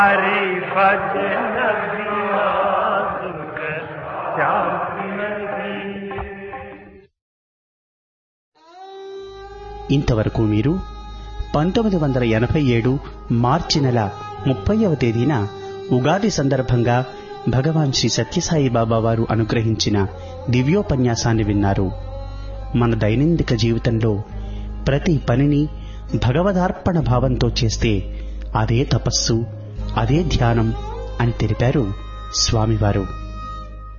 हरि भजन बिना सुख शांति नहीं ఇంతవరకు మీరు పంతొమ్మిది వందల ఎనభై ఏడు మార్చి నెల ముప్పైవ తేదీన ఉగాది సందర్భంగా భగవాన్ శ్రీ సత్యసాయి బాబా వారు అనుగ్రహించిన దివ్యోపన్యాసాన్ని విన్నారు మన దైనందిక జీవితంలో ప్రతి పనిని భగవదార్పణ భావంతో చేస్తే అదే తపస్సు అదే ధ్యానం అని తెలిపారు స్వామివారు